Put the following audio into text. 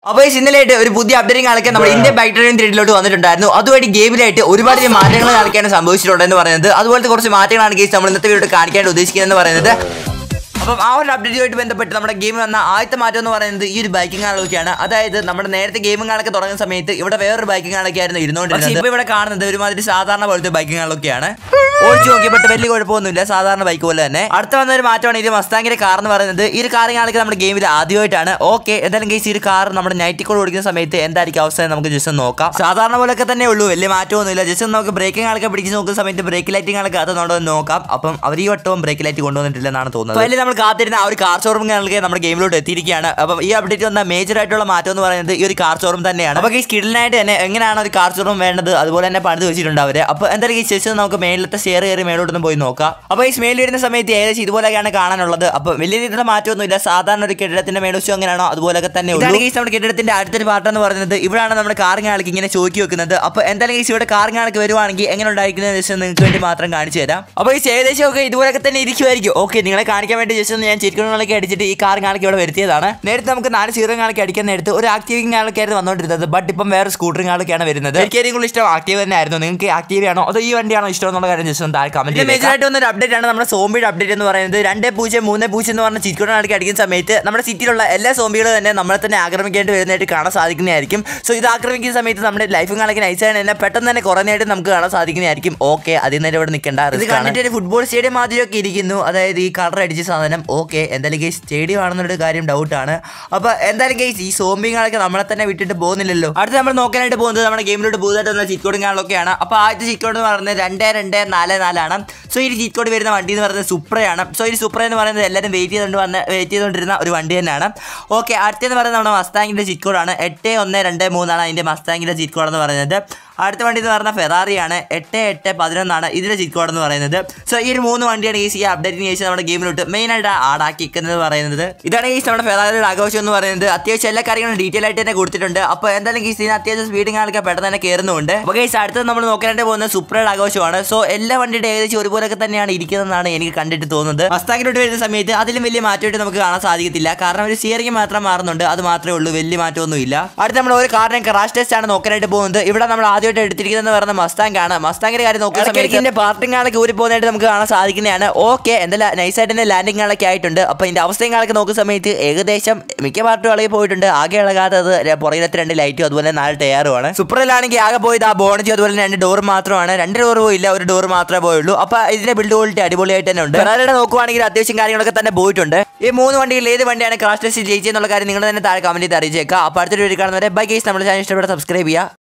അപ്പോൾ ഈ ഇന്നലെയായിട്ട് ഒരു പുതിയ അപ്ഡേറ്റിംഗ് കാണിക്കാൻ നമ്മുടെ ഇന്ത്യൻ ബൈക്ക് ട്രെയിൻ ത്രീഡിലോട്ട് വന്നിട്ടുണ്ടായിരുന്നു അതുവഴി ഗെയിമിലായിട്ട് ഒരുപാട് അധികം മാറ്റങ്ങൾ കാണിക്കാൻ സംഭവിച്ചിട്ടുണ്ടെന്ന് പറയുന്നത് അതുപോലത്തെ കുറച്ച് മാറ്റങ്ങളാണ് കേസ് നമ്മൾ ഇന്നത്തെ വീഡിയോ കാണിക്കാൻ ഉദ്ദേശിക്കുന്നതെന്ന് പറയുന്നത് അപ്പം ആ ഒരു അപ്ഡേറ്റുമായിട്ട് ബന്ധപ്പെട്ട് നമ്മുടെ ഗെയിമിൽ വന്ന ആദ്യത്തെ മാറ്റം എന്ന് പറയുന്നത് ഈ ഒരു ബൈക്കിംഗ് ആളൊക്കെയാണ് അതായത് നമ്മുടെ നേരത്തെ ഗെയിമിംഗ് ആളൊക്കെ തുടങ്ങുന്ന സമയത്ത് ഇവിടെ വേറൊരു ബൈക്കിംഗ് ആളൊക്കെ ആയിരുന്നു ഇരുന്നുകൊണ്ടിരുന്നത് ഇപ്പോൾ ഇവിടെ കാണുന്നത് ഒരുമാതിരി സാധാരണ പോലത്തെ ബൈക്കിംഗ് ആളൊക്കെയാണ് ഓടിച്ചു നോക്കിയപ്പോൾ വലിയ കുഴപ്പമൊന്നുമില്ല സാധാരണ ബൈക്ക് പോലെ തന്നെ അടുത്ത വന്ന ഒരു മാറ്റമാണ് ഇത് മസ്താങ്ങിന്റെ കാർ എന്ന് പറയുന്നത് ഈ ഒരു കാറിംഗ് ആളൊക്കെ നമ്മുടെ ഗെയിമിൽ ആദ്യമായിട്ടാണ് ഓക്കെ എന്തായാലും കേസ് ഈ ഒരു കാർ നമ്മുടെ നൈറ്റിൽ കൂടെ ഓടിക്കുന്ന സമയത്ത് എന്തായിരിക്കും അവസ്ഥ എന്ന് നമുക്ക് ജസ്റ്റ് ഒന്ന് നോക്കാം സാധാരണ പോലെയൊക്കെ തന്നെ ഉള്ളൂ വലിയ മാറ്റമൊന്നുമില്ല ജസ്റ്റ് നമുക്ക് ബ്രേക്കിംഗ് ആളൊക്കെ പിടിച്ച് നോക്കുന്ന സമയത്ത് ബ്രേക്ക് ലൈറ്റിംഗ് ആളൊക്കെ അതുണ്ടോ എന്ന് നോക്കാം അപ്പം അവർ ഈ വട്ടവും ബ്രേക്ക് ലൈറ്റ് കൊണ്ടുവന്നിട്ടില്ലെന്നാണ് തോന്നുന്നത് അതിൽ നമ്മൾ കാത്തിരുന്ന ആ ഒരു കാർ ഷോറൂം ആൾക്ക് നമ്മുടെ ഗെയിമിലോട്ട് എത്തിയിരിക്കുകയാണ് അപ്പം ഈ അപ്ഡേറ്റ് വന്ന മേജർ ആയിട്ടുള്ള മാറ്റം എന്ന് പറയുന്നത് ഈ ഒരു കാർ ഷോറൂം തന്നെയാണ് അപ്പോൾ ഈ സ്കിഡിനായിട്ട് തന്നെ എങ്ങനെയാണ് ഒരു കാർ ഷോറൂം വേണ്ടത് അതുപോലെ തന്നെ പണിത് വെച്ചിട്ടുണ്ട് അവർ അപ്പോൾ എന്തായാലും ഈ ശേഷം നമുക്ക് മേളിലത്തെ ഷെയർ കയറി മേലോട്ടൊന്ന് പോയി നോക്കാം അപ്പോൾ ഈ സ്മെയിൽ വരുന്ന സമയത്ത് ഏകദേശം ഇതുപോലെയൊക്കെയാണ് കാണാനുള്ളത് അപ്പോൾ വലിയ രീതിയിലുള്ള മാറ്റമൊന്നുമില്ല സാധാരണ ഒരു കെട്ടിടത്തിന്റെ മേലുവശം എങ്ങനെയാണോ അതുപോലെയൊക്കെ തന്നെ ഉള്ളൂ ഈ നമ്മുടെ കെട്ടിടത്തിന്റെ അടുത്തൊരു പാർട്ട് എന്ന് പറയുന്നത് ഇവിടെയാണ് നമ്മുടെ കാറിങ്ങാൾക്ക് ഇങ്ങനെ ചോക്കി വെക്കുന്നത് അപ്പോൾ എന്തായാലും ഈ ഇവിടെ കാറിങ്ങാൾക്ക് വരുവാണെങ്കിൽ എങ്ങനെ ഉണ്ടായിരിക്കുന്നത് ജസ്റ്റ് നിങ്ങൾക്ക് വേണ്ടി മാത്രം കാണിച്ചു തരാം അപ്പോൾ ഈ ഏകദേശം ഒക്കെ ഇതുപോലൊക്കെ തന്നെ ഇരിക്കുമായിരിക്കും ഓക്കെ നിങ്ങളെ കാണിക്കാൻ വേണ്ടി ജസ്റ്റ് ഒന്ന് ഞാൻ ചിരിക്കണങ്ങളൊക്കെ അടിച്ചിട്ട് ഈ കാർ കാണിക്ക് ഇവിടെ വരുത്തിയതാണ് നേരത്തെ നമുക്ക് നാല് സീറോ കാണിക്ക് അടിക്കാൻ നേരത്ത് ഒരു ആക്റ്റീവിംഗ് ആൾക്കായിരുന്നു വന്നുകൊണ്ടിരുന്നത് ബട്ട് ഇപ്പം വേറെ സ്കൂട്ടറിംഗ് ആൾക്കാണ് വരുന്നത് എനിക്ക് ഏറ്റവും കൂടുതൽ ഇഷ്ടം ആക്റ്റീവ് തന്നെ ആയിരുന്നു നിങ്ങൾക്ക് ആക്റ്റീവ് ആണോ അതോ ഈ വണ്ടിയാണോ ഇഷ്ടം എന്നുള്ള കാര്യം ജസ്റ്റ് ഒന്ന് താഴെ കമന്റ് മേജർ ആയിട്ട് വന്നൊരു അപ്ഡേറ്റ് ആണ് നമ്മുടെ സോംബിയുടെ അപ്ഡേറ്റ് എന്ന് പറയുന്നത് രണ്ട് പൂജ്യം മൂന്ന് പൂജ്യം എന്ന് പറഞ്ഞ ചിരിക്കോട് കാണിക്ക് അടിക്കുന്ന സമയത്ത് നമ്മുടെ സിറ്റിയിലുള്ള എല്ലാ സോംബികളും തന്നെ നമ്മളെ തന്നെ ആക്രമിക്കേണ്ടി വരുന്നതായിട്ട് കാണാൻ സാധിക്കുന്നതായിരിക്കും സോ ഇത് ആക്രമിക്കുന്ന സമയത്ത് നമ്മുടെ ലൈഫ് കാണിക്കാൻ നൈസാണ് തന്നെ പെട്ടെന്ന് തന്നെ കുറഞ്ഞായിട്ട് നമുക്ക് കാണാൻ സാധിക്കുന്നതായിരിക്കും ഓക്കെ അതിൽ നിന്ന് ഇവിടെ നിൽക്കേണ്ട ഇത് കണ്ടിട്ട് ഒരു ഫുട്ബോൾ സ്റ്റേഡിയം മാതിരിയൊക്കെ ഇരിക്കുന്നു അതായത് ഈ കളർ അടിച്ച സാധനം ഓക്കെ എന്തായാലും കേസ് സ്റ്റേഡിയം ആണെന്നൊരു കാര്യം ഡൗട്ടാണ് അപ്പോൾ എന്തായാലും കേസ് ഈ സോംബിങ്ങളൊക്കെ നമ്മളെ തന്നെ വിട്ടിട്ട് പോകുന്നില്ലല്ലോ അടുത്ത് നമ്മൾ നോക്കാനായിട്ട് പോകുന്നത് നമ്മുടെ ഗെയിമിലോട്ട് പുതുതായിട്ട് വന്ന ചീറ്റ് കോഡും കാണലൊക്കെയാണ് അപ്പോൾ ആദ്യത്തെ ചീറ്റ് കോഡ് എന്ന് പറയുന്നത് രണ്ട് രണ്ട് നാല് നാലാണ് സോ ഈ ചീറ്റ് കോഡ് വരുന്ന വണ്ടി എന്ന് പറയുന്നത് സുപ്രയാണ് സോ ഈ സുപ്ര എന്ന് പറയുന്നത് എല്ലാവരും വെയിറ്റ് ചെയ്തുകൊണ്ട് വന്ന് വെയിറ്റ് ചെയ്തുകൊണ്ടിരുന്ന ഒരു വണ്ടി തന്നെയാണ് ഓക്കെ അടുത്തെന്ന് പറയുന്നത് നമ്മുടെ മസ്താങ്ങിൻ്റെ ചീറ്റ് കോഡാണ് എട്ട് ഒന്ന് രണ്ട് മൂന്നാണ് അതിൻ്റെ മസ്താങ്ങിൻ്റെ ചീറ്റ് കോഡ് എന്ന് പറയുന്നത് അടുത്ത വണ്ടി എന്ന് പറഞ്ഞാൽ ഫെറാറിയാണ് എട്ട് എട്ട് പതിനൊന്നാണ് ഇതിൻ്റെ ചിറ്റ് കോഡ് എന്ന് പറയുന്നത് സോ ഈ ഒരു മൂന്ന് വണ്ടിയാണ് ഈ അപ്ഡേറ്റിന് ശേഷം നമ്മുടെ ഗെയിമിലോട്ട് മെയിനായിട്ട് ആടാക്കിക്കുന്നത് പറയുന്നത് ഇതാണ് ഈ നമ്മുടെ ഫെറാറിയുടെ ആഘോഷം എന്ന് പറയുന്നത് അത്യാവശ്യം എല്ലാ കാര്യങ്ങളും ഡീറ്റെയിൽ ആയിട്ട് തന്നെ കൊടുത്തിട്ടുണ്ട് അപ്പോൾ എന്തായാലും ഈ ഇതിന് അത്യാവശ്യം സ്പീഡിങ് ആൾക്കാർ പെട്ടെന്ന് തന്നെ കയറുന്നുണ്ട് അപ്പോൾ കേസ് അടുത്തത് നമ്മൾ നോക്കാനായിട്ട് പോകുന്നത് സൂപ്പറയുടെ ആഘോഷമാണ് സോ എല്ലാ വണ്ടിയുടെ ഏകദേശം ഒരുപോലൊക്കെ തന്നെയാണ് ഇരിക്കുന്നതെന്നാണ് എനിക്ക് കണ്ടിട്ട് തോന്നുന്നത് മസ്താങ്ങിലോട്ട് വരുന്ന സമയത്ത് അതിലും വലിയ മാറ്റമായിട്ട് നമുക്ക് കാണാൻ സാധിക്കത്തില്ല കാരണം ഒരു സ്റ്റിയറിംഗ് മാത്രം മാറുന്നുണ്ട് അത് മാത്രമേ ഉള്ളൂ വലിയ മാറ്റമൊന്നുമില്ല അടുത്ത നമ്മൾ ഒരു കാറിനെ ക്രാഷ് ടെസ്റ്റ് ആണ് നോക്കാനായിട്ട് പോകുന്നത് ഇവിടെ നമ്മൾ ആദ്യമായിട്ട് എടുത്തിരിക്കുന്നത് പറയുന്ന മസ്താങ് ആണ് മസ്താങ്ങിന്റെ കാര്യം നോക്കുന്ന സമയത്ത് ഇതിന്റെ പാർട്ടിംഗ് ആളൊക്കെ ഊരി പോകുന്നതായിട്ട് നമുക്ക് കാണാൻ സാധിക്കുന്നതാണ് ഓക്കെ എന്തായാലും നൈസായിട്ട് തന്നെ ലാൻഡിംഗ് ആളൊക്കെ ആയിട്ടുണ്ട് അപ്പോൾ ഇതിന്റെ അവസ്ഥയും ആളൊക്കെ നോക്കുന്ന സമയത്ത് ഏകദേശം മിക്ക പാർട്ടും ആളൊക്കെ പോയിട്ടുണ്ട് ആകെ ഇളകാത്തത് ര- പുറകിലത്തെ രണ്ട് ലൈറ്റും അതുപോലെ നാല് ടയറുമാണ് സൂപ്പറിലാണെങ്കിൽ ആകെ പോയത് ആ ബോണറ്റും അതുപോലെ തന്നെ രണ്ട് ഡോർ മാത്രമാണ് രണ്ട് ഡോർ പോയില്ല ഒരു ഡോർ മാത്രമേ പോയുള്ളൂ അപ്പോൾ ഇതിന്റെ ബിൽഡ് ക്വാളിറ്റി അടിപൊളിയായിട്ട് തന്നെ ഉണ്ട് ഫെറാറിയുടെ നോക്കുവാണെങ്കിൽ അത്യാവശ്യം കാര്യങ്ങളൊക്കെ തന്നെ പോയിട്ടുണ്ട് ഈ മൂന്ന് വണ്ടിയിൽ ഏത് വണ്ടിയാണ് ക്രാഷ് ടെസ്റ്റ് ജയിച്ചെന്നുള്ള കാര്യം നിങ്ങൾ തന്നെ താഴെ കമന്റ് ചെയ്ത് അറിയിച്ചേക്കാം അപ്പോൾ അടുത്തൊരു വീഡിയോ കാണുന്നവരെ ബൈ കേസ് നമ്മുടെ ചാനൽ ഇഷ്ടപ്പെട്ട സബ്സ്ക്രൈബ് ചെയ്യുക